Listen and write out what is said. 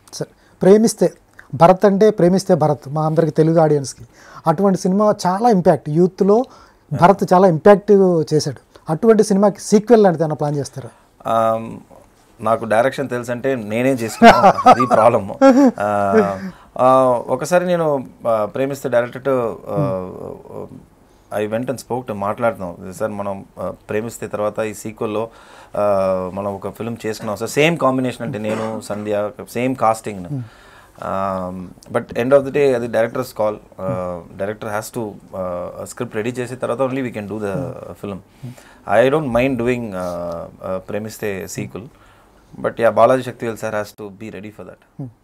సరే ప్రేమిస్తే భరత్ అంటే ప్రేమిస్తే భరత్ మా అందరికి తెలుగు ఆడియన్స్కి అటువంటి సినిమా చాలా ఇంపాక్ట్ యూత్లో భరత్ చాలా ఇంపాక్ట్ చేశాడు అటువంటి సినిమాకి సీక్వెల్ లాంటిది ఏమైనా ప్లాన్ చేస్తారా ఆమ్, నాకు డైరెక్షన్ తెలుసు అంటే నేనే చేసుకున్నాను అది ప్రాబ్లమ్ ఒకసారి నేను ఆ, Premisthe director I went and spoke మాట్లాడుతున్నాం సార్ మనం ఆ, ప్రేమిస్తే తర్వాత ఈ సీక్వెల్లో మనం ఒక ఫిల్మ్ చేసుకున్నాం సార్ సేమ్ కాంబినేషన్ అంటే నేను Sandhya same casting but end of the day అది directors call director has to script ready చేసిన తర్వాత only we can do the film I don't mind doing Premisthe sequel but yeah Balaji Sakthivel sir has to be ready for that